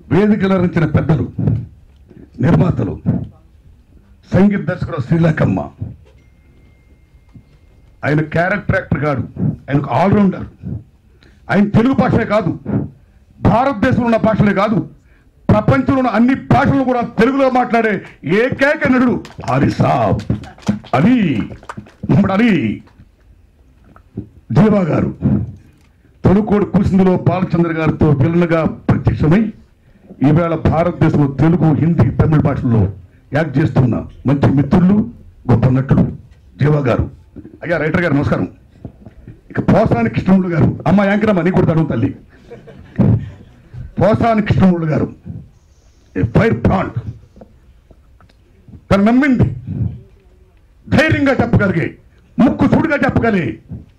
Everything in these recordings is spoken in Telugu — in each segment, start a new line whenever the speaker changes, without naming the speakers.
వేదికలు అందించిన పెద్దలు నిర్మాతలు సంగీత దర్శకుడు శ్రీలేఖమ్మ ఆయన క్యారెక్టర్ యాక్టర్ కాదు ఆయన ఒక ఆల్రౌండర్ ఆయన తెలుగు భాషలే కాదు భారతదేశంలో ఉన్న భాషలే కాదు ప్రపంచంలో ఉన్న అన్ని భాషలు కూడా తెలుగులో మాట్లాడే ఏకైక నటుడు హరి సాబ్ అలీ ముహమ్మద్ అలీ జీవా గారు తొలుకోడు కూసిందులో బాలచంద్ర గారితో విలన్గా ప్రత్యక్షమై ఈవేళ భారతదేశంలో తెలుగు హిందీ తమిళ భాషల్లో యాక్ట్ చేస్తున్న మంచి మిత్రులు గొప్ప నటులు జీవా గారు అయ్యా రైటర్ గారు నమస్కారం ఇక పోసాని కృష్ణముడు గారు అమ్మ యాంకరమ్మ నీ కూడా తను తల్లి పోసాని కృష్ణముడు గారు ఫైర్ బ్రాండ్ తను నమ్మింది ధైర్యంగా చెప్పగలిగే ముక్కు చూడుగా చెప్పగలిగే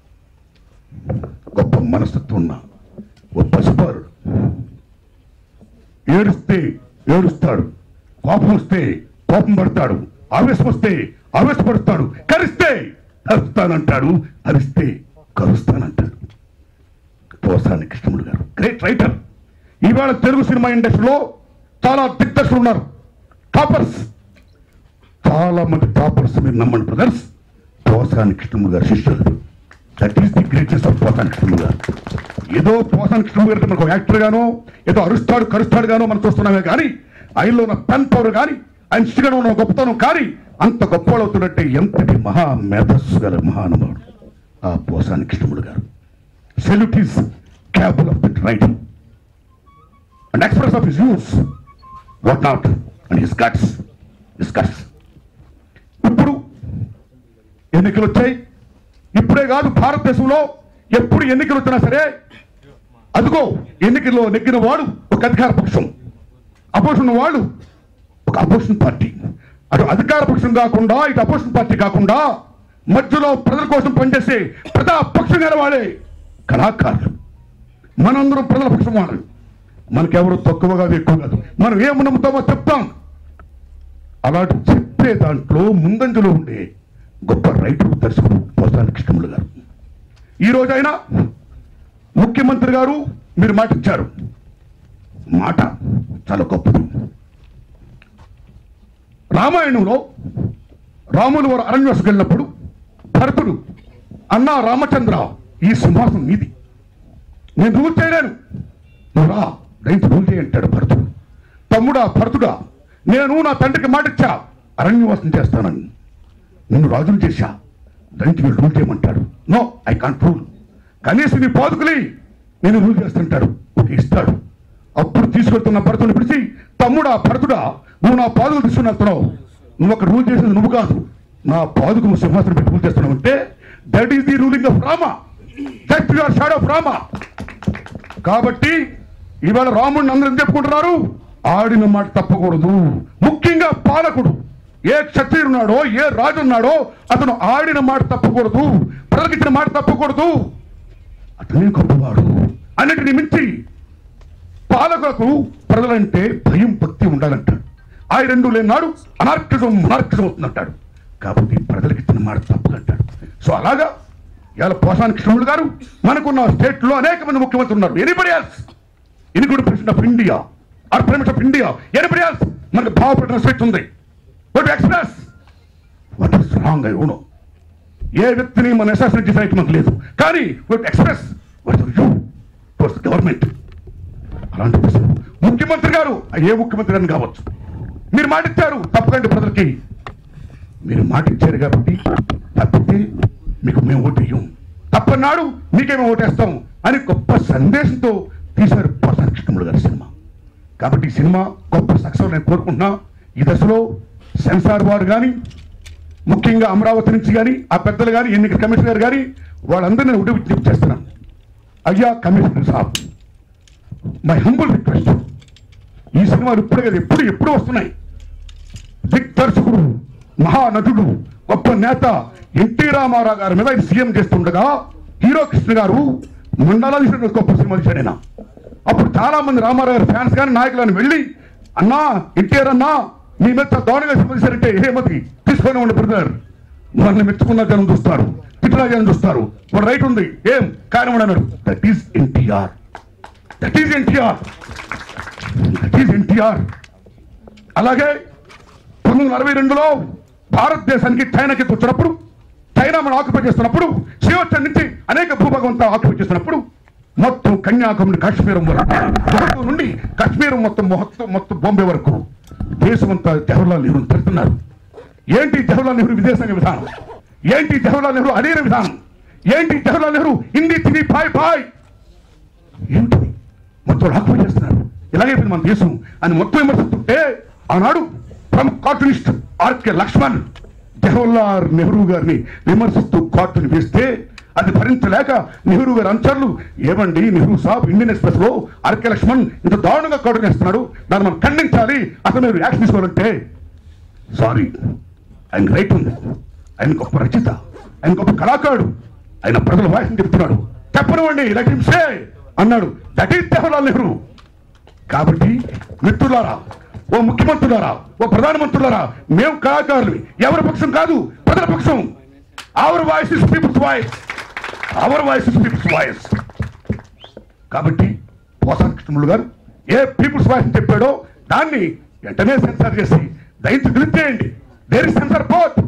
గొప్ప మనస్తత్వం ఉన్న ఓ పసిపారుడు ఏడుస్తే ఏడుస్తాడు కోపం వస్తే కోపం పడతాడు ఆవేశం వస్తే ఆవేశపడతాడు కరిస్తే కరుస్తానంటాడు అరిస్తే కరుస్తానంటాడు పోసాని కృష్ణముడు గారు గ్రేట్ రైటర్ ఇవాళ తెలుగు సినిమా ఇండస్ట్రీలో చాలా దిగ్దర్శులు ఉన్నారు టాపర్స్ చాలా మంది టాపర్స్ మీరు నమ్మండి బ్రదర్స్ పోసాని కృష్ణముడు గారు శిష్యులు that is the greatest of Posani Krishnamudu గారు ఏదో పోసాని కృష్ణముడు గారు మనకు యాక్టర్ గానో ఏదో అరుస్తాడు కరుస్తాడు గానో మనం చూస్తున్నామే కానీ ఆయనలో ఉన్న పెన్ పవర్ కానీ ఆయన శిష్యుగా ఉన్న గొప్పతనం కానీ అంత గొప్పవాడు అవుతున్నట్టే ఎంతటి మహా మేధస్సు గల మహానుభావుడు ఆ పోసాని కృష్ణముడు గారు salute is capable of that writing and express of his views what not and his guts his guts ఇప్పుడు ఎన్నికలు వచ్చాయి ఇప్పుడే కాదు భారతదేశంలో ఎప్పుడు ఎన్నికలు వచ్చినా సరే అదిగో ఎన్నికల్లో నెగ్గిన వాడు ఒక అధికార పక్షం అపోజిషన్ వాడు ఒక అపోజిషన్ పార్టీ అటు అధికార పక్షం కాకుండా ఇటు అపోజిషన్ పార్టీ కాకుండా మధ్యలో ప్రజల కోసం పనిచేసే ప్రజా పక్షం వాడే కళాకారులు మనందరం ప్రజల పక్షం వాళ్ళు మనకెవరు తక్కువ కాదు ఎక్కువ కాదు మనం ఏం నమ్ముతామో చెప్తాం అలాంటి చెప్పే దాంట్లో ముందంజలో ఉండే గొప్ప రైటర్ దర్శకుడు పోసాని కృష్ణములు గారు ఈ రోజైనా ముఖ్యమంత్రి గారు మీరు మాట ఇచ్చారు మాట చాలా గొప్పది రామాయణంలో రాములు వారు అరణ్యవాసం వెళ్ళినప్పుడు భరతుడు అన్నా రామచంద్ర ఈ సింహాసనం నీది నేను రూల్ చేయలేను నువ్వు రా దయచి రూల్ చేయంటాడు భరతుడు తమ్ముడా భరతుడా నేను నా తండ్రికి మాట ఇచ్చా అరణ్యవాసం చేస్తానని నిన్ను రాజును చేశా దానికి వీళ్ళు రూల్ చేయమంటాడు నో ఐ కాంట్ రూల్ కనీసం నీ పాదుకులి నేను రూల్ చేస్తుంటాడు ఒక ఇస్తాడు అప్పుడు తీసుకెళ్తున్న భరతుని పిలిచి తమ్ముడా భరతుడా నువ్వు నా పాదుకు తీసుకుని వెళ్తున్నావు నువ్వు ఒక రూల్ చేసేది నువ్వు కాదు నా పాదుకు నువ్వు సింహాసనం పెట్టి రూల్ చేస్తున్నావు అంటే that is the ruling of Rama that your shadow of Rama కాబట్టి ఇవాళ రాముడిని అందరూ ఎందుకు చెప్పుకుంటున్నారు ఆడిన మాట తప్పకూడదు ముఖ్యంగా పాలకుడు ఏ క్షత్రియుడున్నాడో ఏ రాజు ఉన్నాడో అతను ఆడిన మాట తప్పకూడదు ప్రజలకు ఇచ్చిన మాట తప్పకూడదు అతనే గొప్పవాడు అన్నిటిని మించి పాలకులకు ప్రజలంటే భయం భక్తి ఉండాలంటాడు ఆ రెండు లేనాడు అనార్కిజం మునార్కిజం అవుతుందంటాడు కాబట్టి ప్రజలకు ఇచ్చిన మాట తప్పదంటాడు సో అలాగా ఇవాళ పోసాని కృష్ణుడు గారు మనకున్న స్టేట్ లో అనేక మంది ముఖ్యమంత్రులు ఉన్నారు anybody else include president of India or prime minister of India anybody else మనకు భావపడిన స్వేచ్ఛ ఉంది but express what is wrong I know ఏ వ్యక్తిని మన అసాసినేట్ చేసే రైట్ మనకు లేదు కానీ with express what you towards government అలాంటి దశలో ముఖ్యమంత్రి గారు ఏ ముఖ్యమంత్రి అని కావచ్చు మీరు మాట ఇచ్చారు తప్పకండి ప్రజలకి మీరు మాట ఇచ్చారు కాబట్టి తప్పితే మీకు మేము ఓటేయం తప్పన్నాడు మీకేమో ఓటేస్తాం అని గొప్ప సందేశంతో తీశారు పోసాని కృష్ణముడు గారి సినిమా కాబట్టి ఈ సినిమా గొప్ప సక్సెస్ నేను కోరుకుంటున్నా ఈ దశలో సెన్సార్ వారు కానీ ముఖ్యంగా అమరావతి నుంచి కానీ ఆ పెద్దలు కానీ ఎన్నికల కమిషనర్ కానీ వాళ్ళందరినీ నేను ఒకటి విజ్ఞప్తి చేస్తున్నాను అయ్యా కమిషనర్ సాబ్ మై హంబుల్ రిక్వెస్ట్ ఈ సినిమాలు ఇప్పుడే కదా ఎప్పుడు ఎప్పుడు వస్తున్నాయి దిగ్దర్శకుడు మహానటుడు గొప్ప నేత ఎన్టీ రామారావు గారి మీద ఆయన సీఎం చేస్తుండగా హీరో కృష్ణ గారు మండలాలు తీసిన గొప్ప సినిమాలు ఇచ్చాడైనా అప్పుడు చాలా మంది రామారావు గారి ఫ్యాన్స్ కానీ నాయకులను వెళ్ళి అన్నా ఎన్టీఆర్ అన్నా మీ మీద దోణగా సినిమా తీశారంటే ఏమతి తీసుకొని ఉండి బ్రదర్ మనల్ని మెచ్చుకున్న జనం చూస్తారు తిట్టిన జనం చూస్తారు వాడు రైట్ ఉంది ఏం కారణం అన్నాడు that is NTR that is NTR that is NTR అలాగే పంతొమ్మిది వందల అరవై రెండులో భారతదేశానికి చైనాకి వచ్చినప్పుడు చైనా మనం ఆక్యుపై చేస్తున్నప్పుడు శ్రీవచ్చం నుంచి అనేక భూభాగం అంతా ఆక్యుపై చేస్తున్నప్పుడు మొత్తం కన్యాకుమారి కాశ్మీరం వరకు భారతం నుండి కాశ్మీరం మొత్తం మొత్తం మొత్తం బాంబే వరకు దేశమంతా జవహర్లాల్ నెహ్రూ పెడుతున్నారు ఏంటి జవహర్లాల్ నెహ్రూ విదేశాంగ విధానం ఏంటి జవహర్లాల్ నెహ్రూ అలీన విధానం ఏంటి జవహర్లాల్ నెహ్రూ హిందీ తిని పాయ్ పాయ్ ఏంటిది మొత్తం ఆక్యుపై చేస్తున్నారు ఇలాగే ఇప్పుడు మన దేశం అని మొత్తం విమర్శిస్తుంటే ఆనాడు ప్రముఖ కార్టూనిస్ట్ ఆర్కే లక్ష్మణ్ జవహర్లాల్ నెహ్రూ గారిని విమర్శిస్తూ కార్టూన్ వేస్తే అది భరించలేక నెహ్రూ గారి అనుచరులు ఏమండి నెహ్రూ సాబ్ ఇండియన్ ఎక్స్ప్రెస్ లో ఆర్కే లక్ష్మణ్ ఇంత దారుణంగా కార్టూన్ వేస్తున్నాడు దాన్ని మనం ఖండించాలి అసలు మీరు యాక్షన్ తీసుకోవాలంటే సారీ ఆయన రైట్ ఉంది ఆయన గొప్ప రచయిత ఆయన గొప్ప కళాకారుడు ఆయన ప్రజల వాయిస్ని చెప్తున్నాడు చెప్పనివ్వండి లెట్ హిమ్ సే అన్నాడు దట్ ఈస్ జవహర్లాల్ నెహ్రూ కాబట్టి మిత్రులారా ఓ ముఖ్యమంత్రులారా ఓ ప్రధానమంత్రులారా మేము కళాకారులు ఎవరి పక్షం కాదు ప్రజల పక్షం our voice is people's voice our voice is people's voice కాబట్టి పోసాన్ కృష్ణములు గారు ఏ పీపుల్స్ వాయిస్ చెప్పాడో దాన్ని వెంటనే సెన్సార్ చేసి దయచేసి క్లిక్ చేయండి దేర్ ఇస్ సెన్సార్ పోత్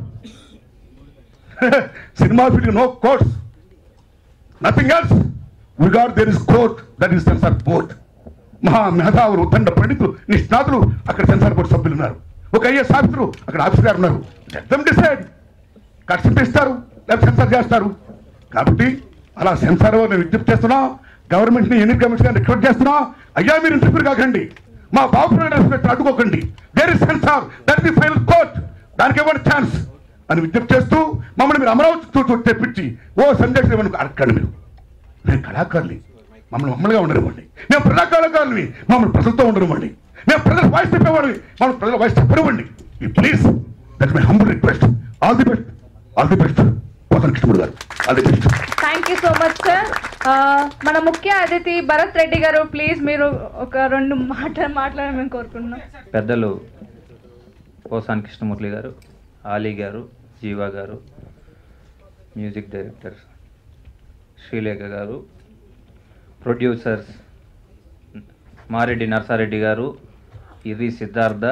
cinema field no course nothing else విగాడ్ there is court that is censor board మహా మేధావులు దండ పండితులు నిష్ణాతులు అక్కడ సెన్సార్ బోర్డు సభ్యులు ఉన్నారు ఒక ఐఎస్ ఆఫీసరు అక్కడ ఆఫీసర్ గారు ఉన్నారు దమ్ డిసైడ్ కట్టిస్తారు లేకపోతే సెన్సార్ చేస్తారు కాబట్టి అలా సెన్సార్ నేను విజ్ఞప్తి చేస్తున్నా గవర్నమెంట్ ని ఎన్ని కమిషన్ రిక్వెస్ట్ చేస్తున్నా అయ్యా మీరు ఇంటర్ఫీర్ కాకండి మా బాబు రెస్పెక్ట్ అడ్డుకోకండి there is censor that the final court దానికి ఇవ్వండి ఛాన్స్ అని విజ్ఞప్తి చేస్తూ మమ్మల్ని మీరు అమరావతి చూ తెప్పించి ఓ సందేశం ఇవ్వను అడగండి మీరు మేము కళాకారులు మమ్మల్ని మమ్మల్నిగా ఉండనివ్వండి మేము ప్రజా కళాకారులు మమ్మల్ని ప్రజలతో ఉండనివ్వండి మేము ప్రజల వాయిస్ చెప్పేవాడిని మమ్మల్ని ప్రజల వాయిస్ చెప్పనివ్వండి please that my humble request all the best all the best పోతన కృష్ణుడు గారు all the best
thank you so much sir మన ముఖ్య అతిథి భరత్ రెడ్డి గారు ప్లీజ్ మీరు ఒక రెండు మాట మాట్లాడమని మేము కోరుకుంటున్నాం
పెద్దలు పోసాని కృష్ణమూర్తి గారు ఆలీ గారు జీవా గారు మ్యూజిక్ డైరెక్టర్ శ్రీలేఖ గారు ప్రొడ్యూసర్స్ మారెడ్డి నర్సారెడ్డి గారు ఇర్రి సిద్ధార్థ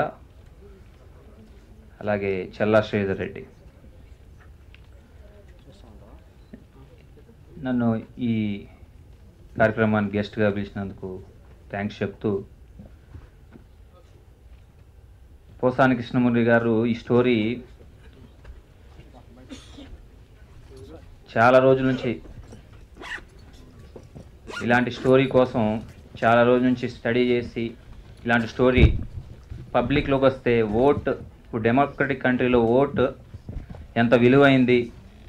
అలాగే చెల్లా శ్రీధర్ రెడ్డి నన్ను ఈ కార్యక్రమానికి గెస్ట్గా పిలిచినందుకు థ్యాంక్స్ చెప్తూ పోసాని కృష్ణమూర్తి గారు ఈ స్టోరీ చాలా రోజుల నుంచి ఇలాంటి స్టోరీ కోసం చాలా రోజుల నుంచి స్టడీ చేసి ఇలాంటి స్టోరీ పబ్లిక్లోకి వస్తే ఓట్ ఇప్పుడు డెమోక్రటిక్ కంట్రీలో ఓట్ ఎంత విలువైంది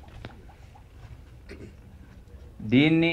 దీన్ని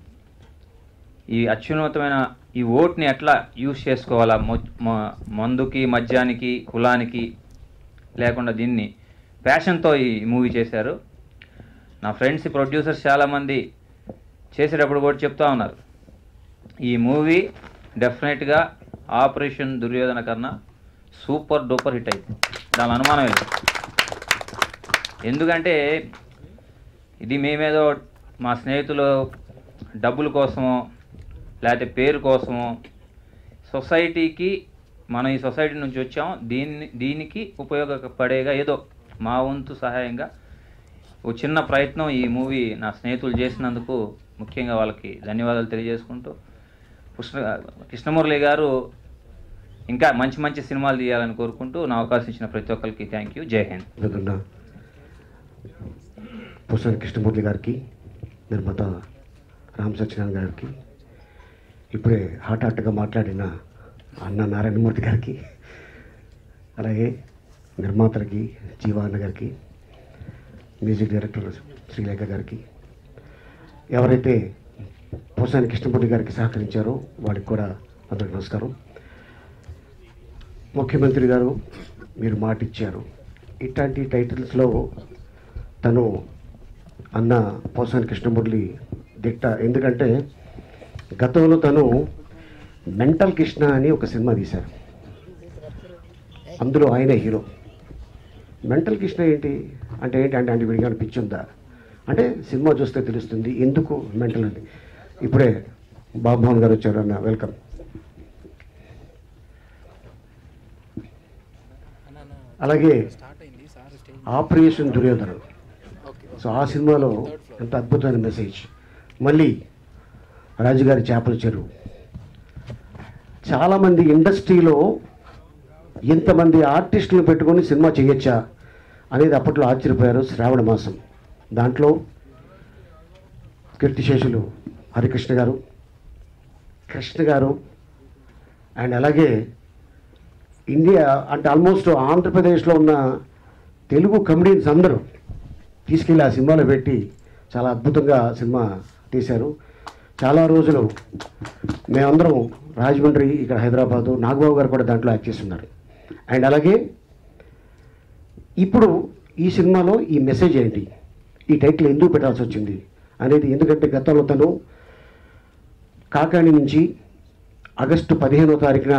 ఈ అత్యున్నతమైన ఈ ఓట్ని ఎట్లా యూజ్ చేసుకోవాలా మొ- మ- మందుకి మద్యానికి కులానికి లేకుండా దీన్ని ప్యాషన్తో ఈ మూవీ చేశారు నా ఫ్రెండ్స్ ప్రొడ్యూసర్స్ చాలామంది చేసేటప్పుడు కూడా చెప్తా ఉన్నారు ఈ మూవీ డెఫినెట్గా ఆపరేషన్ దుర్యోధన కన్నా సూపర్ డూపర్ హిట్ అయింది దాని అనుమానం లేదు ఎందుకంటే ఇది మేమేదో మా స్నేహితులు డబ్బుల కోసమో లేకపోతే పేరు కోసమో సొసైటీకి మనం ఈ సొసైటీ నుంచి వచ్చాం దీన్ని దీనికి ఉపయోగపడేగా ఏదో మా వంతు సహాయంగా ఒక చిన్న ప్రయత్నం ఈ మూవీ నా స్నేహితులు చేసినందుకు ముఖ్యంగా వాళ్ళకి ధన్యవాదాలు తెలియజేసుకుంటూ కృష్ణ కృష్ణమురళి గారు ఇంకా మంచి మంచి సినిమాలు తీయాలని కోరుకుంటూ నా అవకాశం ఇచ్చిన ప్రతి ఒక్కరికి థ్యాంక్ యూ జై హింద్
వెళ్తున్న పుసన్ కృష్ణమూర్తి గారికి నిర్మాత రామ్ సత్యనారాయణ గారికి ఇప్పుడే హాట్ హాట్గా మాట్లాడిన అన్న నారాయణమూర్తి గారికి అలాగే నిర్మాతలకి జీవాన్న గారికి మ్యూజిక్ డైరెక్టర్ శ్రీలేఖ గారికి ఎవరైతే పోసాని కృష్ణమూర్తి గారికి సహకరించారో వారికి కూడా అందరికి నమస్కారం ముఖ్యమంత్రి గారు మీరు మాట ఇచ్చారు ఇట్లాంటి టైటిల్స్లో తను అన్న పోసాని కృష్ణమురళి దిట్ట ఎందుకంటే గతంలో తను మెంటల్ కృష్ణ అని ఒక సినిమా తీశారు అందులో ఆయన హీరో మెంటల్ కృష్ణ ఏంటి అంటే ఏంటి అంటే అంటే వీడికి ఏమైనా పిచ్చి ఉందా అంటే సినిమా చూస్తే తెలుస్తుంది ఎందుకు మెంటల్ అని ఇప్పుడే బాబుమోహన్ గారు వచ్చారు అన్న వెల్కమ్ అలాగే ఆపరేషన్ దుర్యోధన సో ఆ సినిమాలో ఎంత అద్భుతమైన మెసేజ్ మళ్ళీ రాజుగారి చేపల చెరువు చాలామంది ఇండస్ట్రీలో ఇంతమంది ఆర్టిస్టులను పెట్టుకొని సినిమా చేయొచ్చా అనేది అప్పట్లో ఆశ్చర్యపోయారు శ్రావణ మాసం దాంట్లో కీర్తిశేషులు హరికృష్ణ గారు కృష్ణ గారు అండ్ అలాగే ఇండియా అంటే ఆల్మోస్ట్ ఆంధ్రప్రదేశ్లో ఉన్న తెలుగు కమెడియన్స్ అందరూ తీసుకెళ్ళి ఆ సినిమాలో పెట్టి చాలా అద్భుతంగా సినిమా తీశారు చాలా రోజులు మేమందరం రాజమండ్రి ఇక్కడ హైదరాబాదు నాగబాబు గారు కూడా దాంట్లో యాక్ట్ చేస్తున్నారు అండ్ అలాగే ఇప్పుడు ఈ సినిమాలో ఈ మెసేజ్ ఏంటి ఈ టైటిల్ ఎందుకు పెట్టాల్సి వచ్చింది అనేది ఎందుకంటే గతంలో తను కాకాని నుంచి ఆగస్టు పదిహేనో తారీఖున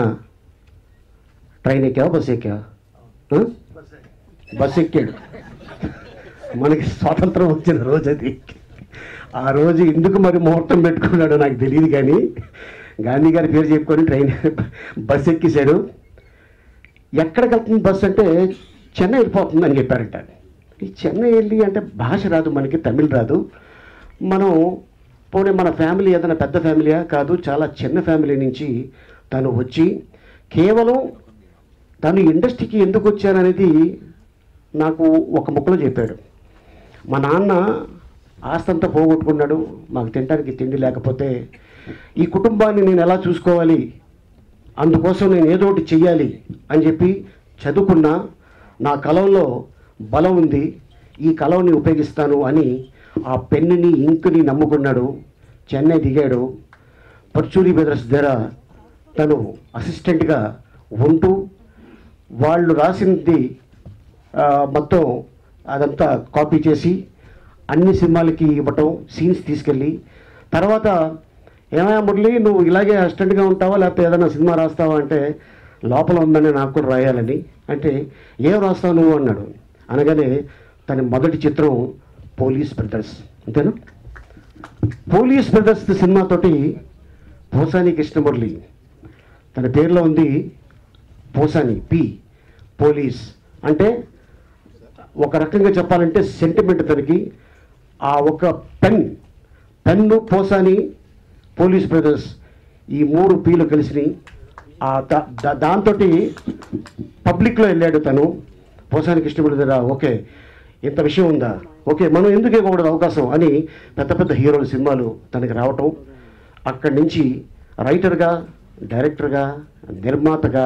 ట్రైన్ ఎక్కా బస్ ఎక్కా ఆ? బస్ ఎక్కాడు మనకి స్వాతంత్రం వచ్చిన రోజు అది ఆ రోజు ఎందుకు మరి ముహూర్తం పెట్టుకున్నాడో నాకు తెలియదు కానీ గాంధీ గారి పేరు చెప్పుకొని ట్రైన్ బస్ ఎక్కేశాడు ఎక్కడికి వెళ్తుంది బస్ అంటే చెన్నై వెళ్ళిపోతుంది అని చెప్పారంట ఈ చెన్నై వెళ్ళి అంటే భాష రాదు మనకి తమిళ్ రాదు మనం పోనీ మన ఫ్యామిలీ ఏదైనా పెద్ద ఫ్యామిలీయా కాదు చాలా చిన్న ఫ్యామిలీ నుంచి తను వచ్చి కేవలం తను ఇండస్ట్రీకి ఎందుకు వచ్చాననేది నాకు ఒక ముక్కలో చెప్పాడు మా నాన్న ఆస్తంతా పోగొట్టుకున్నాడు మాకు తినడానికి తిండి లేకపోతే ఈ కుటుంబాన్ని నేను ఎలా చూసుకోవాలి అందుకోసం నేను ఏదో ఒకటి చెయ్యాలి అని చెప్పి చదువుకున్నా నా కలంలో బలం ఉంది ఈ కలంని ఉపయోగిస్తాను అని ఆ పెన్నుని ఇంకుని నమ్ముకున్నాడు చెన్నై దిగాడు పర్చూరి బ్రదర్స్ దగ్గర తను అసిస్టెంట్గా ఉంటూ వాళ్ళు రాసింది ఆ, మొత్తం అదంతా కాపీ చేసి అన్ని సినిమాలకి ఇవ్వటం సీన్స్ తీసుకెళ్ళి తర్వాత ఏమయ్యా మురళి నువ్వు ఇలాగే అసిస్టెంట్గా ఉంటావా లేకపోతే ఏదైనా సినిమా రాస్తావా అంటే లోపల ఉందని నాకు కూడా రాయాలని అంటే ఏం రాస్తావు నువ్వు అన్నాడు అనగానే తన మొదటి చిత్రం పోలీస్ బ్రదర్స్ అంతేనా పోలీస్ బ్రదర్స్ సినిమాతోటి పోసాని కృష్ణమురళి తన పేరులో ఉంది పోసాని పి పోలీస్ అంటే ఒక రకంగా చెప్పాలంటే సెంటిమెంట్ తనకి ఆ ఒక pen pen Posani police brothers ఈ మూడు పీలు కలిసి ఆ దా- దా- దాంతో పబ్లిక్లో వెళ్ళాడు తను పోసాని కృష్ణముడి దగ్గర ఓకే ఇంత విషయం ఉందా ఓకే మనం ఎందుకు ఇవ్వకూడదు అవకాశం అని పెద్ద పెద్ద హీరోల సినిమాలు తనకి రావటం అక్కడి నుంచి రైటర్గా డైరెక్టర్గా నిర్మాతగా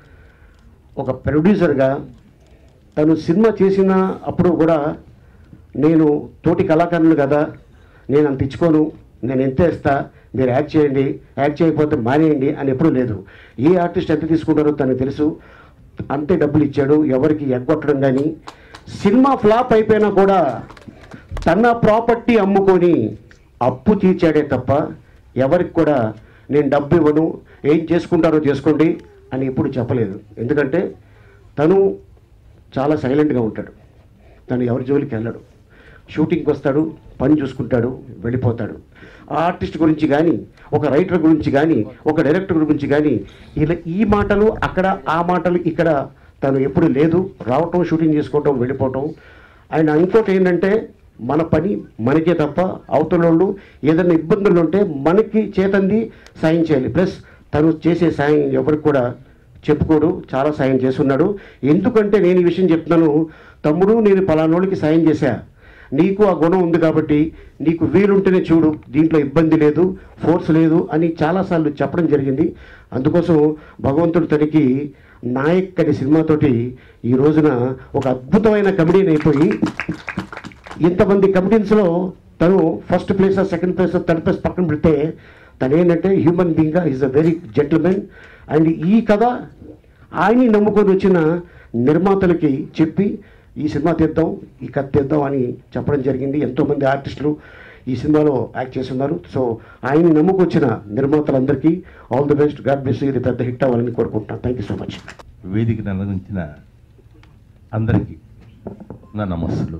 ఒక ప్రొడ్యూసర్గా తను సినిమా చేసిన అప్పుడు కూడా నేను తోటి కళాకారులు కదా నేను అంత ఇచ్చుకోను నేను ఎంత ఇస్తా మీరు యాక్ట్ చేయండి యాక్ట్ చేయకపోతే మానేయండి అని ఎప్పుడూ లేదు ఏ ఆర్టిస్ట్ ఎంత తీసుకుంటారో తనకు తెలుసు అంతే డబ్బులు ఇచ్చాడు ఎవరికి ఎగ్గొట్టడం కానీ సినిమా ఫ్లాప్ అయిపోయినా కూడా తన ప్రాపర్టీ అమ్ముకొని అప్పు తీర్చాడే తప్ప ఎవరికి కూడా నేను డబ్బు ఇవ్వను ఏం చేసుకుంటారో చేసుకోండి అని ఎప్పుడు చెప్పలేదు ఎందుకంటే తను చాలా సైలెంట్గా ఉంటాడు తను ఎవరి జోలికి వెళ్ళడు షూటింగ్కి వస్తాడు పని చూసుకుంటాడు వెళ్ళిపోతాడు ఆ ఆర్టిస్ట్ గురించి కానీ ఒక రైటర్ గురించి కానీ ఒక డైరెక్టర్ గురించి కానీ ఇలా ఈ మాటలు అక్కడ ఆ మాటలు ఇక్కడ తను ఎప్పుడు లేదు రావటం షూటింగ్ చేసుకోవటం వెళ్ళిపోవటం అండ్ ఇంకోటి ఏంటంటే మన పని మనకే తప్ప అవతల వాళ్ళు ఏదైనా ఇబ్బందులు ఉంటే మనకి చేతంది సాయం చేయాలి ప్లస్ తను చేసే సాయం ఎవరికి కూడా చెప్పుకోడు చాలా సాయం చేస్తున్నాడు ఎందుకంటే నేను ఈ విషయం చెప్తున్నాను తమ్ముడు నేను పలానోళ్ళకి సాయం చేశా నీకు ఆ గుణం ఉంది కాబట్టి నీకు వీలుంటేనే చూడు దీంట్లో ఇబ్బంది లేదు ఫోర్స్ లేదు అని చాలాసార్లు చెప్పడం జరిగింది అందుకోసం భగవంతుడు తనకి నాయక్ అనే సినిమాతోటి ఈ రోజున ఒక అద్భుతమైన కమెడీని అయిపోయి ఇంతమంది కమిటీన్స్లో తను first place second place third place పక్కన పెడితే తను ఏంటంటే హ్యూమన్ బీయింగ్గా is a very gentlemen and ఈ కథ ఆయన్ని నమ్ముకొని వచ్చిన నిర్మాతలకి చెప్పి ఈ సినిమా తీద్దాం ఈ కథ తీద్దాం అని చెప్పడం జరిగింది ఎంతోమంది ఆర్టిస్టులు ఈ సినిమాలో యాక్ట్ చేస్తున్నారు సో ఆయన్ని నమ్ముకొచ్చిన నిర్మాతలందరికీ all the best god bless ఇది పెద్ద హిట్ అవ్వాలని కోరుకుంటున్నాను థ్యాంక్ యూ సో మచ్
వేదికను అలంకరించిన అందరికీ నా నమస్సులు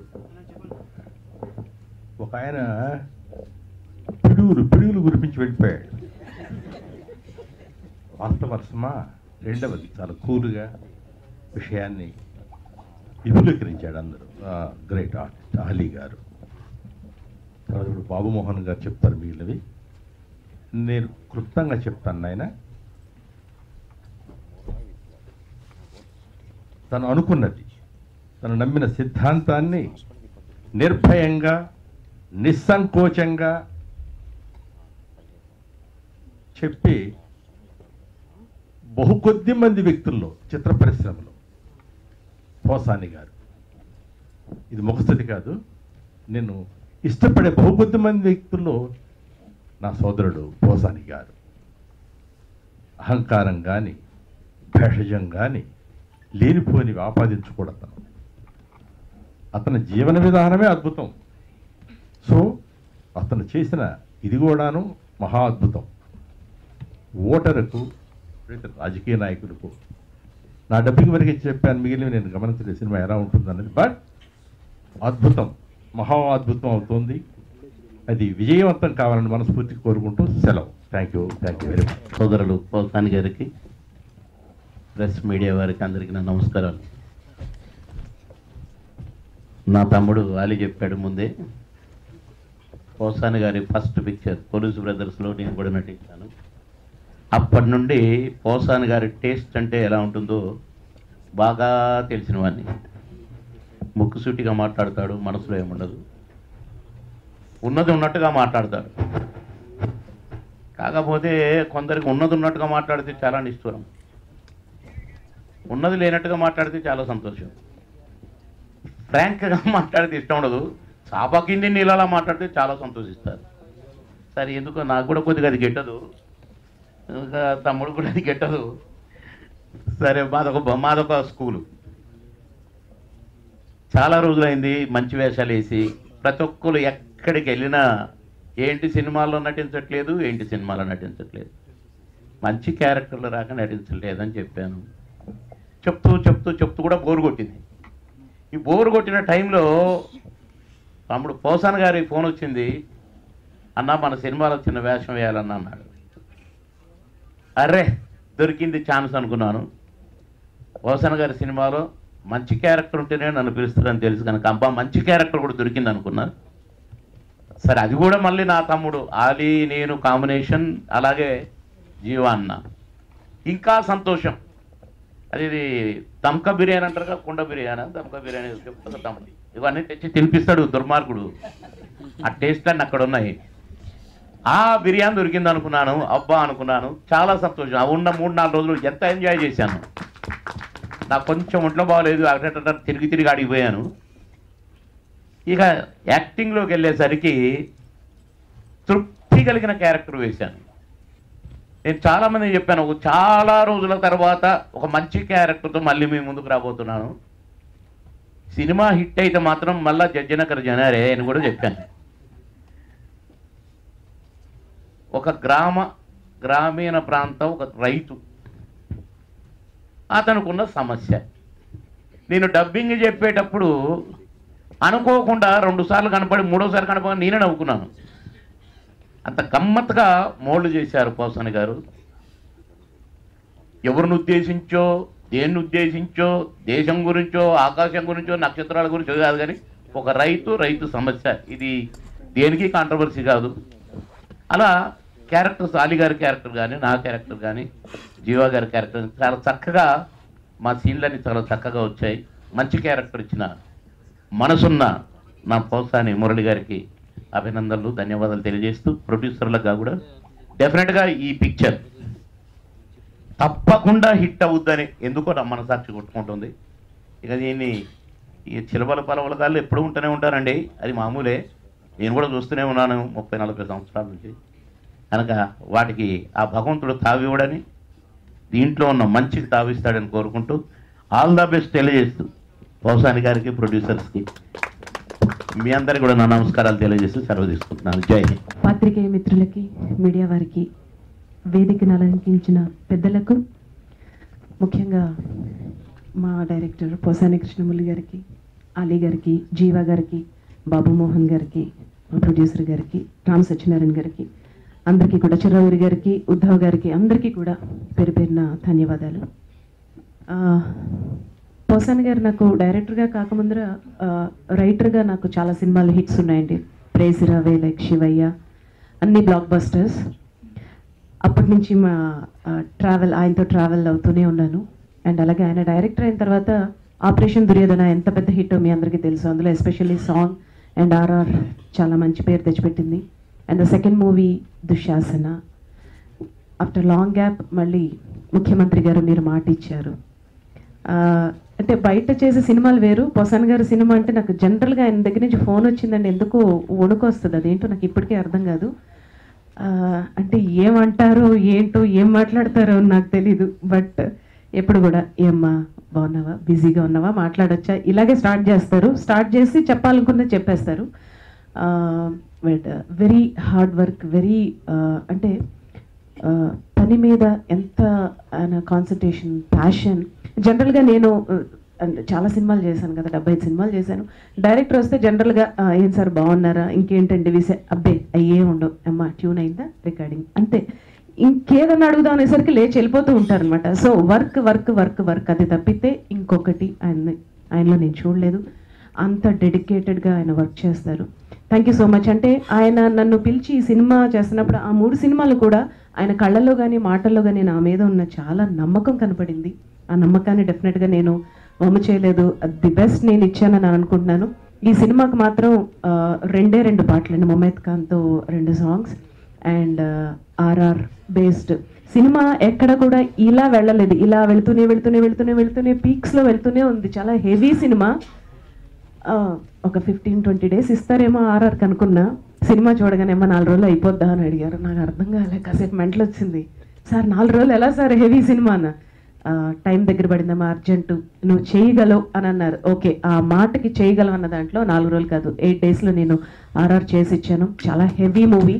ఒక ఆయన పిడుగులు పిడుగులు గురిపించి వెళ్ళిపోయాడు వాస్తవరసమా రెండవది చాలా కూలుగా విషయాన్ని విపులీకరించాడు అందరూ గ్రేట్ ఆర్టిస్ట్ అలీ గారు తర్వాత ఇప్పుడు బాబుమోహన్ గారు చెప్తారు మిగిలినవి నేను క్లుప్తంగా చెప్తాను నాయన తను అనుకున్నది తను నమ్మిన సిద్ధాంతాన్ని నిర్భయంగా నిస్సంకోచంగా చెప్పి బహు కొద్ది మంది వ్యక్తుల్లో చిత్ర పరిశ్రమలో పోసాని గారు ఇది ముఖస్థితి కాదు నేను ఇష్టపడే బహు కొద్ది మంది వ్యక్తుల్లో నా సోదరుడు పోసాని గారు అహంకారం కానీ భేషజం కానీ లేనిపోనివి ఆపాదించకూడదు అతని జీవన విధానమే అద్భుతం సో అతను చేసిన ఇది కూడాను మహా అద్భుతం ఓటరుకు ఎప్పుడైతే రాజకీయ నాయకులకు నా డబ్బింగ్ వరకు చెప్పాను మిగిలిన నేను గమనించలేదు సినిమా ఎలా ఉంటుందన్నది బట్ అద్భుతం మహా అద్భుతం అవుతుంది అది విజయవంతం కావాలని మనస్ఫూర్తిగా కోరుకుంటూ సెలవు thank you thank you very much
సోదరులు పౌసాని గారికి ప్రెస్ మీడియా వారికి అందరికీ నా నమస్కారాలు నా తమ్ముడు వాలి చెప్పాడు ముందే పౌసాని గారి ఫస్ట్ పిక్చర్ పోలీసు బ్రదర్స్లో నేను కూడా నటించాను అప్పటి నుండి పౌసాని గారి టేస్ట్ అంటే ఎలా ఉంటుందో బాగా తెలిసిన వాడిని ముక్కుసూటిగా మాట్లాడతాడు మనసులో ఏముండదు ఉన్నది ఉన్నట్టుగా మాట్లాడతాడు కాకపోతే కొందరికి ఉన్నది ఉన్నట్టుగా మాట్లాడితే చాలా నిష్ఠూరం ఉన్నది లేనట్టుగా మాట్లాడితే చాలా సంతోషం ఫ్రాంక్గా మాట్లాడితే ఇష్టం ఉండదు చాప కింది నీళ్ళలా మాట్లాడితే చాలా సంతోషిస్తారు సరే ఎందుకో నాకు కూడా కొద్దిగా అది గిట్టదు ఇంకా తమ్ముడు కూడా అది గిట్టదు సరే మాదొక మాదొక స్కూలు చాలా రోజులైంది మంచి వేషాలు వేసి ప్రతి ఒక్కరు ఎక్కడికి వెళ్ళినా ఏంటి సినిమాల్లో నటించట్లేదు ఏంటి సినిమాలో నటించట్లేదు మంచి క్యారెక్టర్లు రాక నటించట్లేదు అని చెప్పాను చెప్తూ చెప్తూ చెప్తూ కూడా బోరు కొట్టింది ఈ బోరు కొట్టిన టైంలో తమ్ముడు పోసాన్ గారి ఫోన్ వచ్చింది అన్న మన సినిమాలో చిన్న వేషం వేయాలన్న అన్నాడు అర్రే దొరికింది ఛాన్స్ అనుకున్నాను పోసాన్ గారి సినిమాలో మంచి క్యారెక్టర్ ఉంటేనే నన్ను పిలుస్తారని తెలుసు కనుక అబ్బా మంచి క్యారెక్టర్ కూడా దొరికింది అనుకున్నా సరే అది కూడా మళ్ళీ నా తమ్ముడు ఆలీ నేను కాంబినేషన్ అలాగే జీవా అన్న ఇంకా సంతోషం అది ఇది దమ్కా బిర్యానీ అంటారు కదా కుండ బిర్యానీ దమ్కా బిర్యానీ చెప్తా తమ్ముడు ఇవన్నీ తెచ్చి తినిపిస్తాడు దుర్మార్గుడు ఆ టేస్ట్ అన్నీ అక్కడ ఉన్నాయి ఆ బిర్యానీ దొరికింది అనుకున్నాను అబ్బా అనుకున్నాను చాలా సంతోషం ఆ ఉన్న మూడు నాలుగు రోజులు ఎంత ఎంజాయ్ చేశాను నాకు కొంచెం ఒంట్లో బాగలేదు అక్కడ తిరిగి తిరిగి ఆడిపోయాను ఇక యాక్టింగ్లోకి వెళ్ళేసరికి తృప్తి కలిగిన క్యారెక్టర్ వేశాను నేను చాలామంది చెప్పాను ఒక చాలా రోజుల తర్వాత ఒక మంచి క్యారెక్టర్తో మళ్ళీ మీ ముందుకు రాబోతున్నాను సినిమా హిట్ అయితే మాత్రం మళ్ళా జడ్జనకర్ జనారే అని కూడా చెప్పాను ఒక గ్రామ గ్రామీణ ప్రాంతం ఒక రైతు అతనుకున్న సమస్య నేను డబ్బింగ్ చెప్పేటప్పుడు అనుకోకుండా రెండు సార్లు కనపడి మూడోసారి కనపడి నేనే నవ్వుకున్నాను అంత గమ్మత్తుగా మోల్డ్ చేశారు పోసని గారు ఎవరిని ఉద్దేశించో దేన్ని ఉద్దేశించో దేశం గురించో ఆకాశం గురించో నక్షత్రాల గురించో కాదు కానీ ఒక రైతు రైతు సమస్య ఇది దేనికి కాంట్రవర్సీ కాదు అలా క్యారెక్టర్స్ అలీ గారి క్యారెక్టర్ కానీ నా క్యారెక్టర్ కానీ జీవా గారి క్యారెక్టర్ కానీ చాలా చక్కగా మా సీన్లన్నీ చాలా చక్కగా వచ్చాయి మంచి క్యారెక్టర్ ఇచ్చిన మనసున్న నా పోసాని మురళి గారికి అభినందనలు ధన్యవాదాలు తెలియజేస్తూ ప్రొడ్యూసర్లకు కూడా డెఫినెట్గా ఈ పిక్చర్ తప్పకుండా హిట్ అవుద్దని ఎందుకో నా మనసాక్షి కొట్టుకుంటుంది ఇక దీన్ని ఈ చిలబల పలవలదాళ్ళు ఎప్పుడూ ఉంటూనే ఉంటారండి అది మామూలే నేను కూడా చూస్తూనే ఉన్నాను ముప్పై నలభై సంవత్సరాల నుంచి కనుక వాటికి ఆ భగవంతుడు తావివ్వడని దీంట్లో ఉన్న మంచికి తావిస్తాడని కోరుకుంటూ ఆల్ ద బెస్ట్ తెలియజేస్తూ పౌసాని గారికి ప్రొడ్యూసర్స్కి మీ అందరికి కూడా నా నమస్కారాలు తెలియజేస్తూ సెలవు తీసుకుంటున్నాను జై హింద్
పాత్రికేయ మిత్రులకి మీడియా వారికి వేదికను అలంకించిన పెద్దలకు ముఖ్యంగా మా డైరెక్టర్ పోసాని కృష్ణమురళి గారికి అలీ గారికి జీవా గారికి బాబు మోహన్ గారికి మా ప్రొడ్యూసర్ గారికి రామ్ సత్యనారాయణ గారికి అందరికీ కూడా చిరౌరి గారికి ఉద్ధవ్ గారికి అందరికీ కూడా పేరు పేరున ధన్యవాదాలు ఆ, పోసాని గారు నాకు డైరెక్టర్గా కాకముందర ఆ, రైటర్గా నాకు చాలా సినిమాలు హిట్స్ ఉన్నాయండి ప్రేసి రవే లైక్ శివయ్య అన్ని బ్లాక్ బస్టర్స్ అప్పటి నుంచి మా ట్రావెల్ ఆయనతో ట్రావెల్ అవుతూనే ఉన్నాను అండ్ అలాగే ఆయన డైరెక్టర్ అయిన తర్వాత ఆపరేషన్ దుర్యోధన ఎంత పెద్ద హిట్ మీ అందరికీ తెలుసు అందులో ఎస్పెషల్లీ సాంగ్ అండ్ ఆర్ఆర్ చాలా మంచి పేరు తెచ్చిపెట్టింది and the second movie Dushasana after long gap మళ్ళీ ముఖ్యమంత్రి గారు మీరు మాట ఇచ్చారు ఆ, అంటే బయట చేసే సినిమాలు వేరు పొసాన్ గారి సినిమా అంటే నాకు జనరల్గా ఆయన దగ్గర నుంచి ఫోన్ వచ్చిందండి ఎందుకు వణుకు వస్తుంది అదేంటో నాకు ఇప్పటికీ అర్థం కాదు ఆ, అంటే ఏమంటారో ఏంటో ఏం మాట్లాడతారో నాకు తెలీదు బట్ ఎప్పుడు కూడా ఏమ్మా బాగున్నావా బిజీగా ఉన్నావా మాట్లాడొచ్చా ఇలాగే స్టార్ట్ చేస్తారు స్టార్ట్ చేసి చెప్పాలనుకున్నది చెప్పేస్తారు but very hard work very అంటే ఆ, పని మీద ఎంత ఆయన కాన్సన్ట్రేషన్ ప్యాషన్ జనరల్గా నేను ఆ, అంటే చాలా సినిమాలు చేశాను కదా డెబ్బై ఐదు సినిమాలు చేశాను డైరెక్టర్ వస్తే జనరల్గా "ఆ, ఏం సార్ బాగున్నారా ఇంకేంటండి విసే అబ్బే అయ్యే ఉండవు అమ్మ ట్యూన్ అయిందా రికార్డింగ్ అంతే ఇంకేదన్నా అడుగుదాం అనేసరికి లేచి వెళ్ళిపోతూ ఉంటారనమాట so work work work work అది తప్పితే ఇంకొకటి ఆయన ఆయనలో నేను చూడలేదు అంత డెడికేటెడ్గా ఆయన వర్క్ చేస్తారు థ్యాంక్ యూ సో మచ్ అంటే ఆయన నన్ను పిలిచి ఈ సినిమా చేస్తున్నప్పుడు ఆ మూడు సినిమాలు కూడా ఆయన కళ్ళల్లో కానీ మాటల్లో కానీ నా మీద ఉన్న చాలా నమ్మకం కనపడింది ఆ నమ్మకాన్ని డెఫినెట్గా నేను వమ్ము చేయలేదు ది బెస్ట్ నేను ఇచ్చానని అనుకుంటున్నాను ఈ సినిమాకి మాత్రం ఆ, రెండే రెండు పాటలు అండి మొమైత్ ఖాన్తో రెండు songs and RR based cinema ఎక్కడ కూడా ఇలా వెళ్ళలేదు ఇలా వెళ్తూనే వెళ్తూనే వెళ్తూనే వెళ్తూనే పీక్స్లో వెళ్తూనే ఉంది చాలా హెవీ సినిమా ఆ, ఒక ఫిఫ్టీన్ ట్వంటీ డేస్ ఇస్తారేమో ఆర్ఆర్కి అనుకున్నా సినిమా చూడగానే ఏమో నాలుగు రోజులు అయిపోద్దా అని అడిగారు నాకు అర్థం కాలే కాసేపు మెంటలు వచ్చింది సార్ నాలుగు రోజులు ఎలా సార్ హెవీ సినిమా అన్న "ఆ, టైం దగ్గర పడిందమ్మా అర్జెంటు నువ్వు చేయగలవు అని అన్నారు ఓకే ఆ మాటకి చేయగలవు అన్న దాంట్లో నాలుగు రోజులు కాదు ఎయిట్ డేస్లో నేను ఆర్ఆర్ చేసి ఇచ్చాను చాలా heavy movie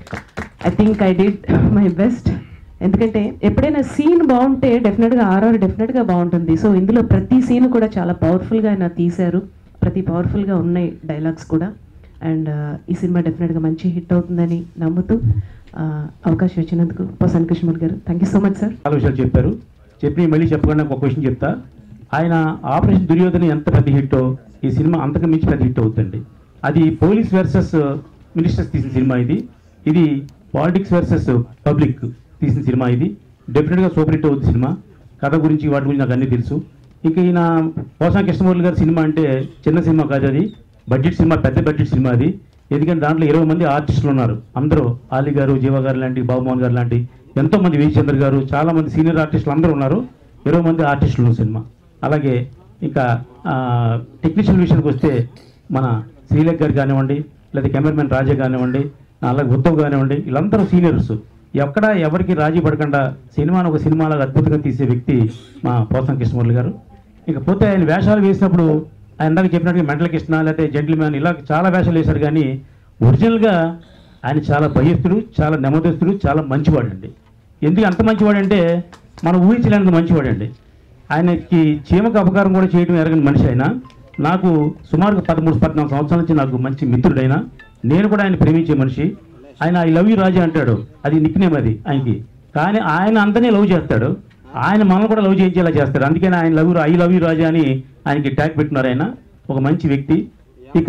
I think I did my best ఎందుకంటే ఎప్పుడైనా సీన్ బాగుంటే డెఫినెట్గా ఆర్ఆర్ డెఫినెట్గా బాగుంటుంది సో ఇందులో ప్రతి సీన్ కూడా చాలా పవర్ఫుల్గా ఆయన తీశారు ప్రతి పవర్ఫుల్గా ఉన్నాయి డైలాగ్స్ కూడా అండ్ ఈ సినిమా డెఫినెట్గా మంచి హిట్ అవుతుందని నమ్ముతూ ఆ, అవకాశం ఇచ్చినందుకు పోసాన్ కృష్ణమూర్తి గారు thank you so much sir
చాలా విషయాలు చెప్పారు చెప్పి మళ్ళీ చెప్పకుండా ఒక క్వశ్చన్ చెప్తా ఆయన ఆపరేషన్ దుర్యోధన ఎంత పెద్ద హిట్టో ఈ సినిమా అంతకు మించి పెద్ద హిట్ అవుతుంది అది పోలీస్ వర్సెస్ మినిస్టర్స్ తీసిన సినిమా ఇది ఇది పాలిటిక్స్ వర్సెస్ పబ్లిక్ తీసిన సినిమా ఇది డెఫినెట్గా సూపర్ హిట్ అవుతుంది సినిమా కథ గురించి వాటి గురించి నాకు అన్నీ తెలుసు ఇంకా ఈయన పోసా కృష్ణమూర్తి గారి సినిమా అంటే చిన్న సినిమా కాదు అది బడ్జెట్ సినిమా పెద్ద బడ్జెట్ సినిమా అది ఎందుకంటే దాంట్లో ఇరవై మంది ఆర్టిస్టులు ఉన్నారు అందరూ ఆలి గారు జీవ గారు లాంటి బాబుమోహన్ గారు లాంటి ఎంతో మంది విజయచంద్ర గారు చాలా మంది సీనియర్ ఆర్టిస్టులు అందరూ ఉన్నారు ఇరవై మంది ఆర్టిస్టులు ఉన్న సినిమా అలాగే ఇంకా టెక్నీషియన్ విషయానికి వస్తే మన శ్రీలేఖ్ గారు కానివ్వండి లేదా కెమెరామెన్ రాజా కానివ్వండి అలాగే ఉత్తవ్ కానివ్వండి వీళ్ళందరూ సీనియర్స్ ఎక్కడ ఎవరికి రాజీ పడకుండా సినిమాను ఒక సినిమాలాగా అద్భుతంగా తీసే వ్యక్తి మా పోసం కృష్ణమూర్తి గారు ఇకపోతే ఆయన వేషాలు వేసినప్పుడు ఆయన ఇందాక చెప్పినట్టుగా మెంటల్ కృష్ణ లేకపోతే జెంటిల్మ్యాన్ ఇలా చాలా వేషాలు వేశారు కానీ ఒరిజినల్గా ఆయన చాలా భయస్థుడు చాలా నెమ్మదస్తుడు చాలా మంచివాడండి ఎందుకు అంత మంచివాడంటే మనం ఊహించలేనంత మంచివాడండి ఆయనకి చీమకు అపకారం కూడా చేయడం ఎరగని మనిషి ఆయన నాకు సుమారుగా పదమూడు పద్నాలుగు సంవత్సరాల నుంచి నాకు మంచి మిత్రుడైన నేను కూడా ఆయన ప్రేమించే మనిషి ఆయన ఐ లవ్ యూ రాజా అంటాడు అది నిక్నేమ్ అది ఆయనకి కానీ ఆయన అంతనే లవ్ చేస్తాడు ఆయన మనల్ని కూడా లవ్ చేయించేలా చేస్తాడు అందుకని ఆయన love I love you Raja అని ఆయనకి ట్యాగ్ పెట్టినారు ఆయన ఒక మంచి వ్యక్తి ఇక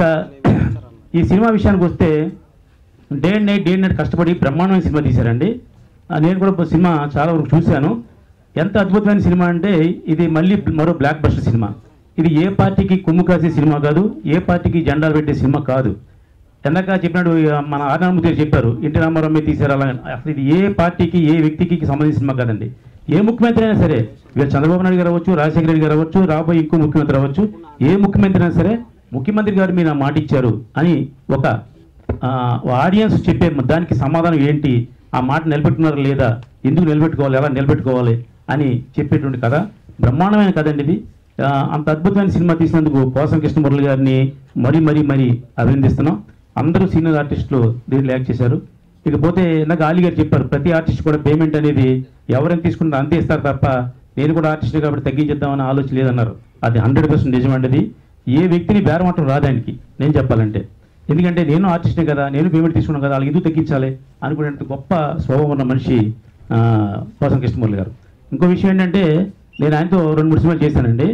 ఈ సినిమా విషయానికి వస్తే day and night day and night కష్టపడి బ్రహ్మాండమైన సినిమా తీశారండి ఆ, నేను కూడా ఒక సినిమా చాలా వరకు చూశాను ఎంత అద్భుతమైన సినిమా అంటే ఇది మళ్ళీ మరో బ్లాక్ బస్టర్ సినిమా ఇది ఏ పార్టీకి కొమ్ము కాసే సినిమా కాదు ఏ పార్టీకి జెండాలు పెట్టే సినిమా కాదు ఎందాక చెప్పినట్టు ఆ, మన ఆర్నామూర్తి గారు చెప్పారు ఎన్టీ రామారావు మీద తీశారు అలా అసలు ఇది ఏ పార్టీకి ఏ వ్యక్తికి సంబంధించిన సినిమా కాదండి ఏ ముఖ్యమంత్రి అయినా సరే వీరు చంద్రబాబు నాయుడు గారు అవ్వచ్చు రాజశేఖర రెడ్డి గారు అవ్వచ్చు రాబోయే ఇంకో ముఖ్యమంత్రి అవ్వచ్చు ఏ ముఖ్యమంత్రి అయినా సరే ముఖ్యమంత్రి గారు మీరు ఆ మాట ఇచ్చారు అని ఒక ఆ, ఆడియన్స్ చెప్పే దానికి సమాధానం ఏంటి ఆ మాట నిలబెట్టుకున్నారా లేదా ఎందుకు నిలబెట్టుకోవాలి ఎలా నిలబెట్టుకోవాలి అని చెప్పేటువంటి కథ బ్రహ్మాండమైన కథ అండి ఇది ఆ, అంత అద్భుతమైన సినిమా తీసినందుకు పోసం కృష్ణమురళి గారిని మరీ మరీ మరీ అభినందిస్తున్నాం అందరూ సీనియర్ ఆర్టిస్టులు దీంట్లో యాక్ట్ చేశారు ఇకపోతే నాకు ఆలి గారు చెప్పారు ప్రతి ఆర్టిస్ట్ కూడా పేమెంట్ అనేది ఎవరైనా తీసుకుంటే అంతే ఇస్తారు తప్ప నేను కూడా ఆర్టిస్ట్ కాబట్టి తగ్గించేద్దామని ఆలోచన లేదన్నారు అది హండ్రెడ్ పర్సెంట్ నిజమండి ఏ వ్యక్తిని బేరమాటం రాదానికి నేను చెప్పాలంటే ఎందుకంటే నేను ఆర్టిస్ట్నే కదా నేను పేమెంట్ తీసుకున్నాను కదా వాళ్ళకి ఎందుకు తగ్గించాలి అనుకునేంత గొప్ప స్వభావం ఉన్న మనిషి ఆ, పోసం కృష్ణమూర్తి గారు ఇంకో విషయం ఏంటంటే నేను ఆయనతో రెండు మూడు సినిమాలు చేశానండి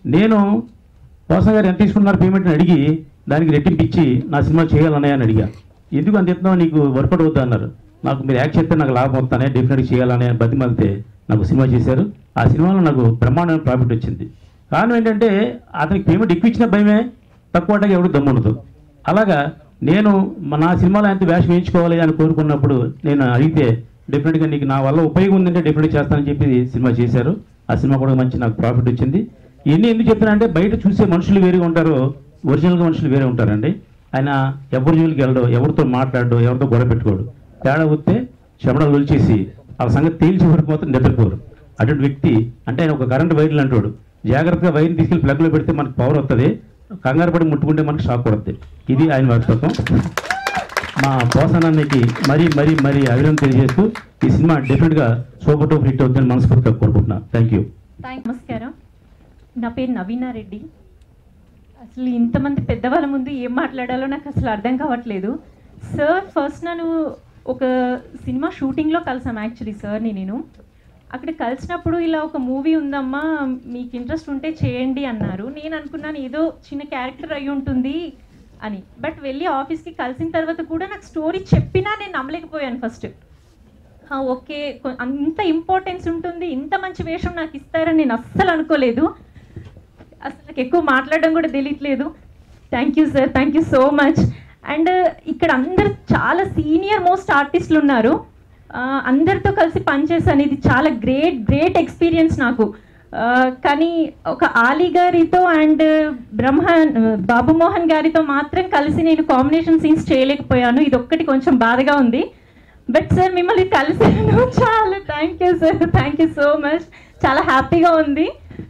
నేను పోసం గారు ఎంత తీసుకున్నారు పేమెంట్ అని అడిగి దానికి రెట్టింపు ఇచ్చి నా సినిమా చేయాలన్నయ్య అని అడిగా ఎందుకు అంత ఇస్తున్నావు నీకు వర్కౌట్ అవుద్దా అన్నారు నాకు మీరు యాక్ట్ చేస్తే నాకు లాభం వస్తానే డెఫినెట్గా చేయాలని బతిమలితే నాకు సినిమా చేశారు ఆ సినిమాలో నాకు బ్రహ్మాండమైన ప్రాఫిట్ వచ్చింది కారణం ఏంటంటే అతనికి పేమెంట్ ఎక్కువ ఇచ్చిన భయమే తక్కువ అంటే ఎవడు దమ్ముండదు అలాగా నేను మా- నా సినిమాలో ఎంత వేషం వేయించుకోవాలి అని కోరుకున్నప్పుడు నేను అడిగితే డెఫినెట్గా నీకు నా వల్ల ఉపయోగం ఉందంటే డెఫినెట్గా చేస్తానని చెప్పి సినిమా చేశారు ఆ సినిమా కూడా మంచి నాకు ప్రాఫిట్ వచ్చింది ఇవన్నీ ఎందుకు చెప్తున్నా అంటే బయట చూసే మనుషులు వేరుగా ఉంటారు ఒరిజినల్గా మనుషులు వేరే ఉంటారండి ఆయన ఎవరి జోలికి వెళ్ళడు ఎవరితో మాట్లాడడు ఎవరితో గొడవ పెట్టుకోడు తేడా వస్తే చెమడలు ఒలిచేసి ఆ సంగతి తేల్చి వరకు మాత్రం నిద్రపోరు అటువంటి వ్యక్తి అంటే ఆయన ఒక కరెంట్ వైర్లు అంటాడు జాగ్రత్తగా వైర్ని తీసుకెళ్లి ప్లగ్లో పెడితే మనకు పవర్ వస్తుంది కంగారు పడి ముట్టుకుంటే మనకు షాక్ కొడుతుంది ఇది ఆయన వారసత్వం మా పోసనానికి మరీ మరీ మరీ అభినందన తెలియజేస్తూ ఈ సినిమా డెఫినెట్గా సూపర్ టూప్ హిట్ అవుతుందని మనస్ఫూర్తిగా కోరుకుంటున్నాను థ్యాంక్ యూ
థ్యాంక్
నమస్కారం నా పేరు నవీనా రెడ్డి అసలు ఇంతమంది పెద్దవాళ్ళ ముందు ఏం మాట్లాడాలో నాకు అసలు అర్థం కావట్లేదు సార్ ఫస్ట్ నన్ను ఒక సినిమా షూటింగ్లో కలిసాం యాక్చువల్లీ సార్ని నేను అక్కడ కలిసినప్పుడు ఇలా ఒక మూవీ ఉందమ్మా మీకు ఇంట్రెస్ట్ ఉంటే చేయండి అన్నారు నేను అనుకున్నాను ఏదో చిన్న క్యారెక్టర్ అయి ఉంటుంది అని బట్ వెళ్ళి ఆఫీస్కి కలిసిన తర్వాత కూడా నాకు స్టోరీ చెప్పినా నేను నమ్మలేకపోయాను ఫస్ట్ ఆ, ఓకే కొ- అంత ఇంపార్టెన్స్ ఉంటుంది ఇంత మంచి వేషం నాకు ఇస్తారని నేను అస్సలు అనుకోలేదు అసలు నాకు ఎక్కువ మాట్లాడడం కూడా తెలియట్లేదు thank you sir thank you so much and ఇక్కడ అందరు చాలా సీనియర్ మోస్ట్ ఆర్టిస్టులు ఉన్నారు ఆ, అందరితో కలిసి పనిచేసాను ఇది చాలా గ్రేట్ గ్రేట్ ఎక్స్పీరియన్స్ నాకు ఆ, కానీ ఒక ఆలీ గారితో అండ్ బ్రహ్మ బాబు మోహన్ గారితో మాత్రం కలిసి నేను కాంబినేషన్ సీన్స్ చేయలేకపోయాను ఇది ఒక్కటి కొంచెం బాధగా ఉంది బట్ సార్ మిమ్మల్ని కలిసాను చాలా thank you sir thank you so much చాలా హ్యాపీగా ఉంది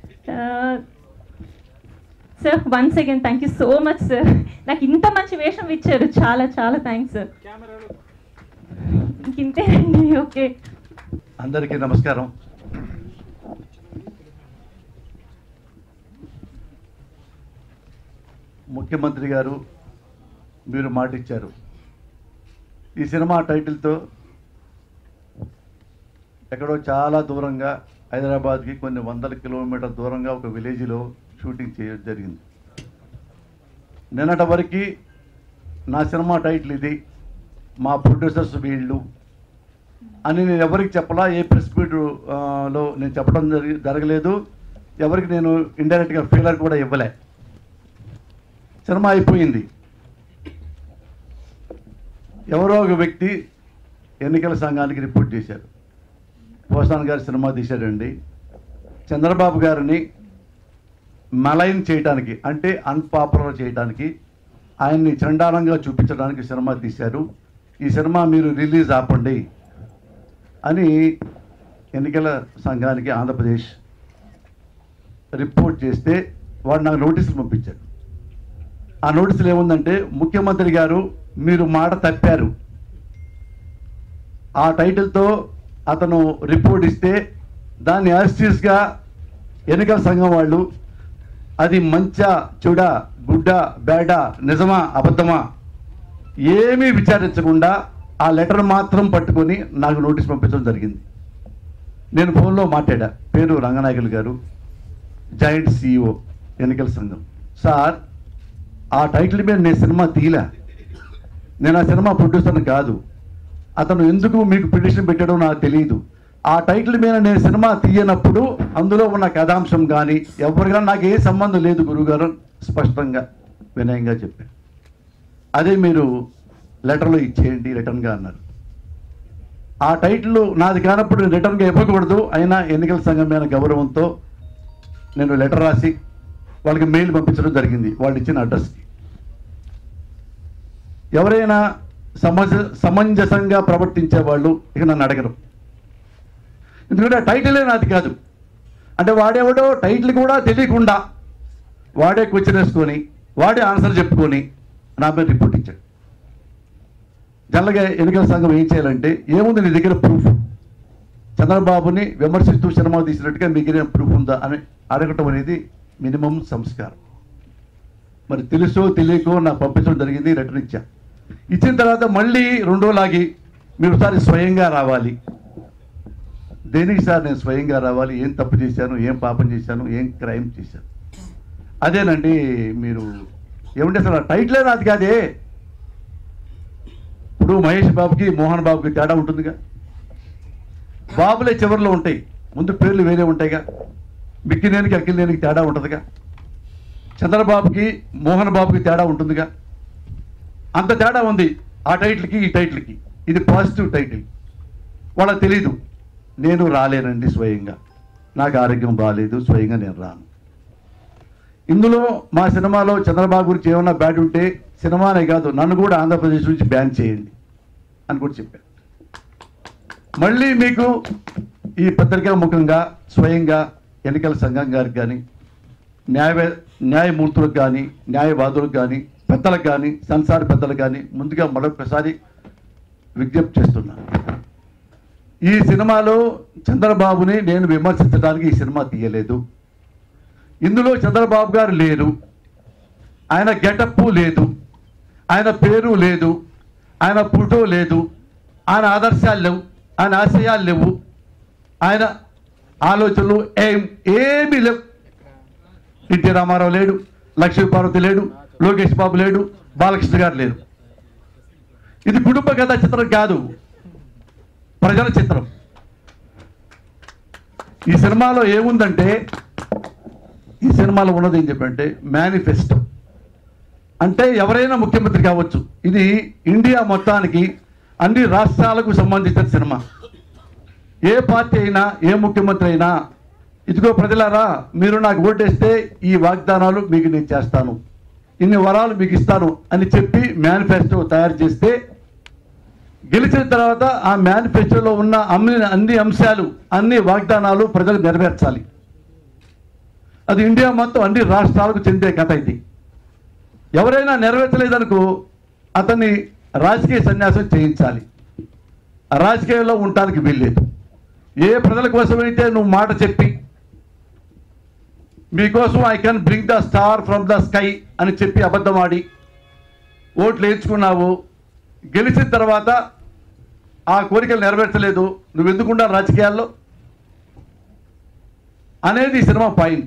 sir once again thank you so much sir నాకు ఇంత మంచి వేషం ఇచ్చారు చాలా చాలా థ్యాంక్స్ సార్ ఇంతేనండి ఓకే
అందరికీ నమస్కారం ముఖ్యమంత్రి గారు మీరు మాట ఇచ్చారు ఈ సినిమా టైటిల్తో ఎక్కడో చాలా దూరంగా హైదరాబాద్కి కొన్ని వందల కిలోమీటర్ల దూరంగా ఒక విలేజ్లో షూటింగ్ చేయడం జరిగింది నిన్నటి వరకు నా సినిమా టైటిల్ ఇది మా ప్రొడ్యూసర్స్ వీళ్ళు అని నేను ఎవరికి చెప్పలా ఏ ప్రెస్ మీట్ ఆ, లో నేను చెప్పడం జరిగి జరగలేదు ఎవరికి నేను ఇండైరెక్ట్గా ఫీలర్ కూడా ఇవ్వలే సినిమా అయిపోయింది ఎవరో ఒక వ్యక్తి ఎన్నికల సంఘానికి రిపోర్ట్ చేశారు పోసాన్ గారు సినిమా తీశాడండి చంద్రబాబు గారిని మలైన్ చేయడానికి అంటే అన్పాపులర్ చేయడానికి ఆయన్ని చండాలంగా చూపించడానికి సినిమా తీశారు ఈ సినిమా మీరు రిలీజ్ ఆపండి అని ఎన్నికల సంఘానికి ఆంధ్రప్రదేశ్ రిపోర్ట్ చేస్తే వాడు నాకు నోటీసులు పంపించాడు ఆ నోటీసులు ఏముందంటే ముఖ్యమంత్రి గారు మీరు మాట తప్పారు ఆ టైటిల్తో అతను రిపోర్ట్ ఇస్తే దాన్ని యాస్టీస్గా ఎన్నికల సంఘం వాళ్ళు అది మంచా చెడ గుడ్డ బేడ నిజమా అబద్ధమా ఏమీ విచారించకుండా ఆ లెటర్ మాత్రం పట్టుకొని నాకు నోటీస్ పంపించడం జరిగింది నేను ఫోన్లో మాట్లాడా పేరు రంగనాయకులు గారు జాయింట్ సిఇఓ ఎన్నికల సంఘం సార్ ఆ టైటిల్ మీద నేను సినిమా తీయలే నేను ఆ సినిమా ప్రొడ్యూసర్ని కాదు అతను ఎందుకు మీకు పిటిషన్ పెట్టాడో నాకు తెలియదు ఆ టైటిల్ మీద నేను సినిమా తీయనప్పుడు అందులో ఉన్న కథాంశం కానీ ఎవరు కానీ నాకు ఏ సంబంధం లేదు గురువుగారు స్పష్టంగా వినయంగా చెప్పాను అదే మీరు లెటర్లో ఇచ్చేయండి రిటర్న్గా అన్నారు ఆ టైటిల్ నాది కానప్పుడు నేను రిటర్న్గా ఇవ్వకూడదు అయినా ఎన్నికల సంఘం మీద గౌరవంతో నేను లెటర్ రాసి వాళ్ళకి మెయిల్ పంపించడం జరిగింది వాళ్ళు ఇచ్చిన అడ్రస్కి ఎవరైనా సమంజ సమంజసంగా ప్రవర్తించే వాళ్ళు ఇక నన్ను అడగరు ఎందుకంటే ఆ టైటిలే నాది కాదు అంటే వాడెవడో టైటిల్ కూడా తెలియకుండా వాడే క్వశ్చన్ వేసుకొని వాడే ఆన్సర్ చెప్పుకొని నా మీద రిపోర్ట్ ఇచ్చాడు జనరల్గా ఎన్నికల సంఘం ఏం చేయాలంటే ఏముంది నీ దగ్గర ప్రూఫ్ చంద్రబాబుని విమర్శిస్తూ సినిమా తీసినట్టుగా మీ దగ్గర ప్రూఫ్ ఉందా అని అడగటం అనేది మినిమం సంస్కారం మరి తెలుసో తెలియకో నాకు పంపించడం జరిగింది లెటర్ ఇచ్చా ఇచ్చిన తర్వాత మళ్ళీ రెండో లాగి మీరు ఒకసారి స్వయంగా రావాలి దేనికి సార్ నేను స్వయంగా రావాలి ఏం తప్పు చేశాను ఏం పాపం చేశాను ఏం క్రైమ్ చేశాను అదేనండి మీరు ఏమంటే అసలు ఆ టైటిలే నాది కాదే ఇప్పుడు మహేష్ బాబుకి మోహన్ బాబుకి తేడా ఉంటుందిగా బాబులే చివరిలో ఉంటాయి ముందు పేర్లు వేరే ఉంటాయిగా మిక్కినేనికి అక్కినేనికి తేడా ఉంటుందిగా చంద్రబాబుకి మోహన్ బాబుకి తేడా ఉంటుందిగా అంత తేడా ఉంది ఆ టైటిల్కి ఈ టైటిల్కి ఇది పాజిటివ్ టైటిల్ వాళ్ళకి తెలీదు నేను రాలేనండి స్వయంగా నాకు ఆరోగ్యం బాగాలేదు స్వయంగా నేను రాను ఇందులో మా సినిమాలో చంద్రబాబు గురించి ఏమన్నా బ్యాడ్ ఉంటే సినిమానే కాదు నన్ను కూడా ఆంధ్రప్రదేశ్ నుంచి బ్యాన్ చేయండి అని కూడా చెప్పాను మళ్ళీ మీకు ఈ పత్రికా ముఖంగా స్వయంగా ఎన్నికల సంఘం గారికి కానీ న్యాయ న్యాయమూర్తులకు కానీ న్యాయవాదులకు కానీ పెద్దలకు కానీ సంసార పెద్దలకు కానీ ముందుగా మరొకసారి విజ్ఞప్తి చేస్తున్నాను ఈ సినిమాలో చంద్రబాబుని నేను విమర్శించడానికి ఈ సినిమా తీయలేదు ఇందులో చంద్రబాబు గారు లేరు ఆయన గెటప్ లేదు ఆయన పేరు లేదు ఆయన ఫోటో లేదు ఆయన ఆదర్శాలు లేవు ఆయన ఆశయాలు లేవు ఆయన ఆలోచనలు ఏం ఏమీ లేవు ఎన్టీ రామారావు లేడు లక్ష్మీపార్వతి లేడు లోకేష్ బాబు లేడు బాలకృష్ణ గారు లేరు ఇది కుటుంబ కథా చిత్రం కాదు ప్రజల చిత్రం ఈ సినిమాలో ఏముందంటే ఈ సినిమాలో ఉన్నది ఏం చెప్పంటే మేనిఫెస్టో అంటే ఎవరైనా ముఖ్యమంత్రి కావచ్చు ఇది ఇండియా మొత్తానికి అన్ని రాష్ట్రాలకు సంబంధించిన సినిమా ఏ పార్టీ అయినా ఏ ముఖ్యమంత్రి అయినా ఇదిగో ప్రజలారా మీరు నాకు ఓటేస్తే ఈ వాగ్దానాలు మీకు నేను చేస్తాను ఇన్ని వరాలు మీకు ఇస్తాను అని చెప్పి మేనిఫెస్టో తయారు చేస్తే గెలిచిన తర్వాత ఆ మేనిఫెస్టోలో ఉన్న అన్ని అన్ని అంశాలు అన్ని వాగ్దానాలు ప్రజలకు నెరవేర్చాలి అది ఇండియా మొత్తం అన్ని రాష్ట్రాలకు చెందే కథ ఇది ఎవరైనా నెరవేర్చలేదనుకో అతన్ని రాజకీయ సన్యాసం చేయించాలి ఆ రాజకీయాల్లో ఉండటానికి వీల్లేదు ఏ ప్రజల కోసమైతే నువ్వు మాట చెప్పి మీకోసం I can bring the star from the sky అని చెప్పి అబద్ధం ఆడి ఓట్లు వేయించుకున్నావు గెలిచిన తర్వాత ఆ కోరికలు నెరవేర్చలేదు నువ్వు ఎందుకున్నా రాజకీయాల్లో అనేది ఈ సినిమా పాయింట్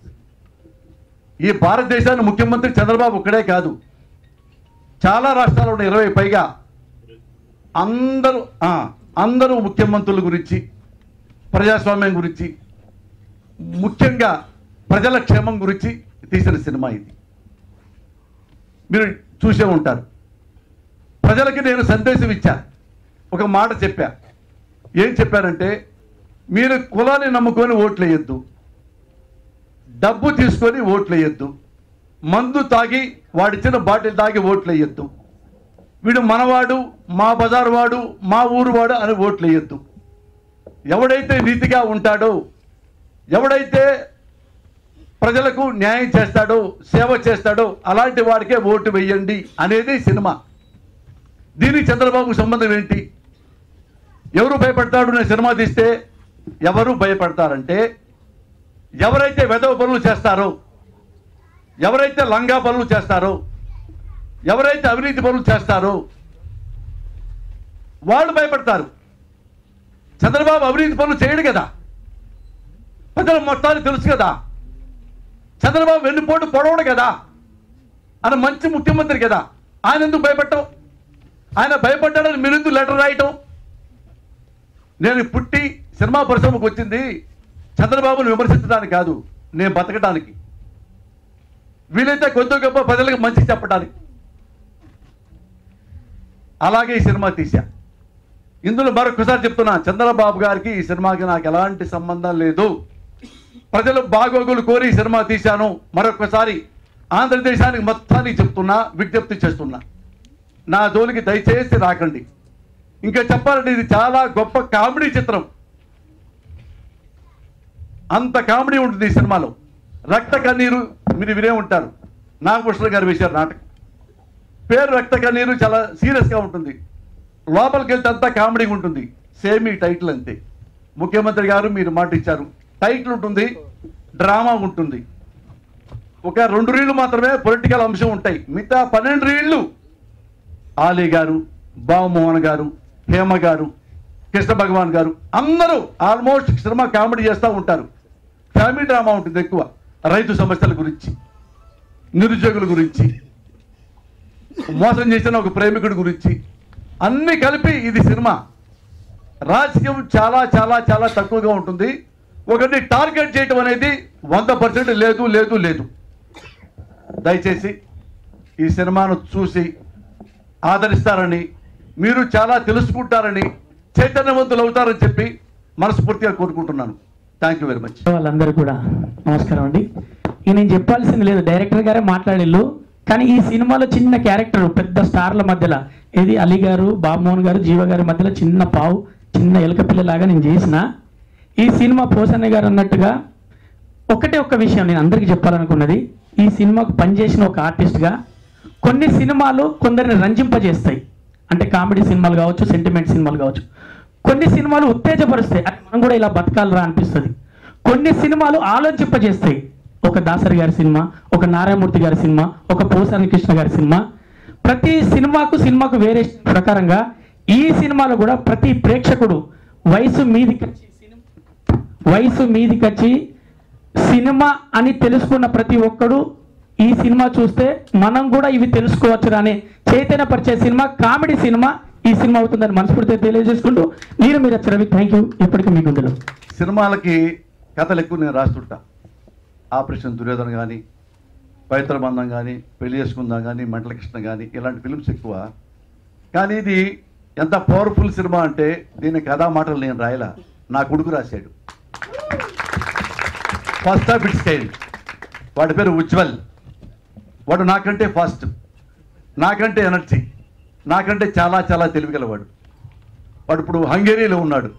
ఈ భారతదేశాన్ని ముఖ్యమంత్రి చంద్రబాబు ఒక్కడే కాదు చాలా రాష్ట్రాలు ఉన్నాయి ఇరవై పైగా అందరూ ఆ, అందరూ ముఖ్యమంత్రుల గురించి ప్రజాస్వామ్యం గురించి ముఖ్యంగా ప్రజల క్షేమం గురించి తీసిన సినిమా ఇది మీరు చూసే ఉంటారు ప్రజలకి నేను సందేశం ఇచ్చా ఒక మాట చెప్పా ఏం చెప్పారంటే మీరు కులాన్ని నమ్ముకొని ఓట్లు వేయొద్దు డబ్బు తీసుకొని ఓట్లు వేయొద్దు మందు తాగి వాడిచ్చిన బాటిల్ తాగి ఓట్లు వేయొద్దు వీడు మనవాడు మా బజారు వాడు మా ఊరు వాడు అని ఓట్లు వేయొద్దు ఎవడైతే నీతిగా ఉంటాడో ఎవడైతే ప్రజలకు న్యాయం చేస్తాడో సేవ చేస్తాడో అలాంటి వాడికే ఓటు వేయండి అనేది సినిమా దీనికి చంద్రబాబుకు సంబంధం ఏంటి ఎవరు భయపడతాడు నేను సినిమా తీస్తే ఎవరు భయపడతారంటే ఎవరైతే వెధవ పనులు చేస్తారో ఎవరైతే లంగా పనులు చేస్తారో ఎవరైతే అవినీతి పనులు చేస్తారో వాళ్ళు భయపడతారు చంద్రబాబు అవినీతి పనులు చేయడు కదా ప్రజల మొత్తానికి తెలుసు కదా చంద్రబాబు వెన్నుపోటు పొడవడు కదా ఆయన మంచి ముఖ్యమంత్రి కదా ఆయన ఎందుకు భయపడటం ఆయన భయపడ్డాడని మీరు ఎందుకు లెటర్ రాయటం నేను పుట్టి సినిమా పరిశ్రమకు వచ్చింది చంద్రబాబును విమర్శించడానికి కాదు నేను బతకడానికి వీలైతే కొద్ది గొప్ప ప్రజలకు మంచి చెప్పడానికి అలాగే ఈ సినిమా తీశా ఇందులో మరొకసారి చెప్తున్నా చంద్రబాబు గారికి ఈ సినిమాకి నాకు ఎలాంటి సంబంధం లేదు ప్రజలు బాగోగులు కోరి ఈ సినిమా తీశాను మరొకసారి ఆంధ్రదేశానికి మొత్తానికి చెప్తున్నా విజ్ఞప్తి చేస్తున్నా నా జోలికి దయచేసి రాకండి ఇంకా చెప్పాలంటే ఇది చాలా గొప్ప కామెడీ చిత్రం అంత కామెడీ ఉంటుంది ఈ సినిమాలో రక్త కన్నీరు మీరు వినే ఉంటారు నాగభూషణ గారు వేశారు నాటకం పేరు రక్త కన్నీరు చాలా సీరియస్గా ఉంటుంది లోపలికి వెళ్తే అంతా కామెడీ ఉంటుంది సేమ్ ఈ టైటిల్ అంతే ముఖ్యమంత్రి గారు మీరు మాట ఇచ్చారు టైటిల్ ఉంటుంది డ్రామా ఉంటుంది ఒక రెండు రీళ్లు మాత్రమే పొలిటికల్ అంశం ఉంటాయి మిగతా పన్నెండు రీళ్లు ఆలీ గారు బాబుమోహన్ గారు హేమ గారు కృష్ణ భగవాన్ గారు అందరూ ఆల్మోస్ట్ సినిమా కామెడీ చేస్తూ ఉంటారు ఫ్యామిలీ డ్రామా ఉంటుంది ఎక్కువ రైతు సమస్యల గురించి నిరుద్యోగుల గురించి మోసం చేసిన ఒక ప్రేమికుడి గురించి అన్నీ కలిపి ఇది సినిమా రాజకీయం చాలా చాలా చాలా తక్కువగా ఉంటుంది ఒకటి టార్గెట్ చేయటం అనేది వంద పర్సెంట్ లేదు లేదు లేదు దయచేసి ఈ సినిమాను చూసి ఆదరిస్తారని మీరు చాలా తెలుసుకుంటారని చైతన్యవంతులు అవుతారని చెప్పి మనస్ఫూర్తిగా కోరుకుంటున్నాను థ్యాంక్ యూ వెరీ మచ్
వాళ్ళందరూ కూడా నమస్కారం అండి ఇక నేను చెప్పాల్సింది లేదు డైరెక్టర్ గారే మాట్లాడిల్లు కానీ ఈ సినిమాలో చిన్న క్యారెక్టర్ పెద్ద స్టార్ల మధ్యలో ఏది అలీ గారు బాబుమోహన్ గారు జీవ గారి మధ్యలో చిన్న పావు చిన్న ఎలక పిల్లలాగా నేను చేసిన ఈ సినిమా పోసన్న గారు అన్నట్టుగా ఒకటే ఒక్క విషయం నేను అందరికీ చెప్పాలనుకున్నది ఈ సినిమాకు పనిచేసిన ఒక ఆర్టిస్ట్గా కొన్ని సినిమాలు కొందరిని రంజింపజేస్తాయి అంటే కామెడీ సినిమాలు కావచ్చు సెంటిమెంట్ సినిమాలు కావచ్చు కొన్ని సినిమాలు ఉత్తేజపరుస్తాయి అది మనం కూడా ఇలా బతకాలరా అనిపిస్తుంది కొన్ని సినిమాలు ఆలోచింపజేస్తాయి ఒక దాసరి గారి సినిమా ఒక నారాయణమూర్తి గారి సినిమా ఒక పోసాని కృష్ణ గారి సినిమా ప్రతి సినిమాకు సినిమాకు వేరే ప్రకారంగా ఈ సినిమాలో కూడా ప్రతి ప్రేక్షకుడు వయసు మీదికి వయసు మీదికొచ్చి సినిమా అని తెలుసుకున్న ప్రతి ఒక్కడు ఈ సినిమా చూస్తే మనం కూడా ఇవి తెలుసుకోవచ్చు అనే చైతన్యపరిచే సినిమా కామెడీ సినిమా ఈ సినిమా అవుతుందని మనస్ఫూర్తిగా తెలియజేసుకుంటూ నేను మీరు రవి థ్యాంక్ యూ ఎప్పటికీ మీకు ఉండదు
సినిమాలకి కథలు ఎక్కువ నేను రాస్తుంటా ఆపరేషన్ దుర్యోధన కానీ పవిత్ర బంధం కానీ పెళ్లి చేసుకుందాం కానీ మంటల కృష్ణ కానీ ఇలాంటి ఫిల్మ్స్ ఎక్కువ కానీ ఇది ఎంత పవర్ఫుల్ సినిమా అంటే దీని కథా మాటలు నేను రాయలా నా కొడుకు రాశాడు ఫస్ట్ ఆఫ్ ఇట్స్ కైండ్ వాడి పేరు ఉజ్వల్ వాడు నాకంటే ఫాస్ట్ నాకంటే ఎనర్జీ నాకంటే చాలా చాలా తెలివిగలవాడు వాడు ఇప్పుడు హంగేరీలో ఉన్నాడు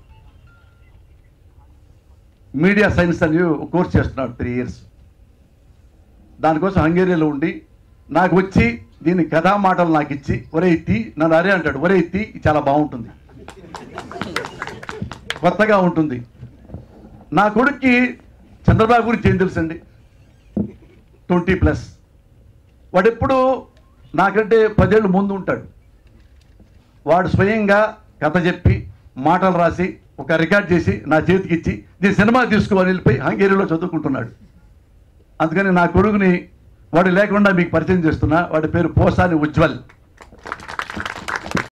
మీడియా సైన్స్ అని ఒక కోర్స్ చేస్తున్నాడు త్రీ ఇయర్స్ దానికోసం హంగేరీలో ఉండి నాకు వచ్చి దీని కథా మాటలు నాకు ఇచ్చి ఒరే ఇత్తి నన్ను అరే అంటాడు ఒరే ఇత్తి ఇది చాలా బాగుంటుంది కొత్తగా ఉంటుంది నా కొడుక్కి చంద్రబాబు గురించి ఏం తెలుసండి ట్వంటీ ప్లస్ వాడెప్పుడు నాకంటే పదేళ్ళు ముందు ఉంటాడు వాడు స్వయంగా కథ చెప్పి మాటలు రాసి ఒక రికార్డ్ చేసి నా చేతికి ఇచ్చి దీని సినిమా తీసుకుని వెళ్ళిపోయి హంగేరీలో చదువుకుంటున్నాడు అందుకని నా కొడుకుని వాడు లేకుండా మీకు పరిచయం చేస్తున్నా వాడి పేరు పోసాని ఉజ్వల్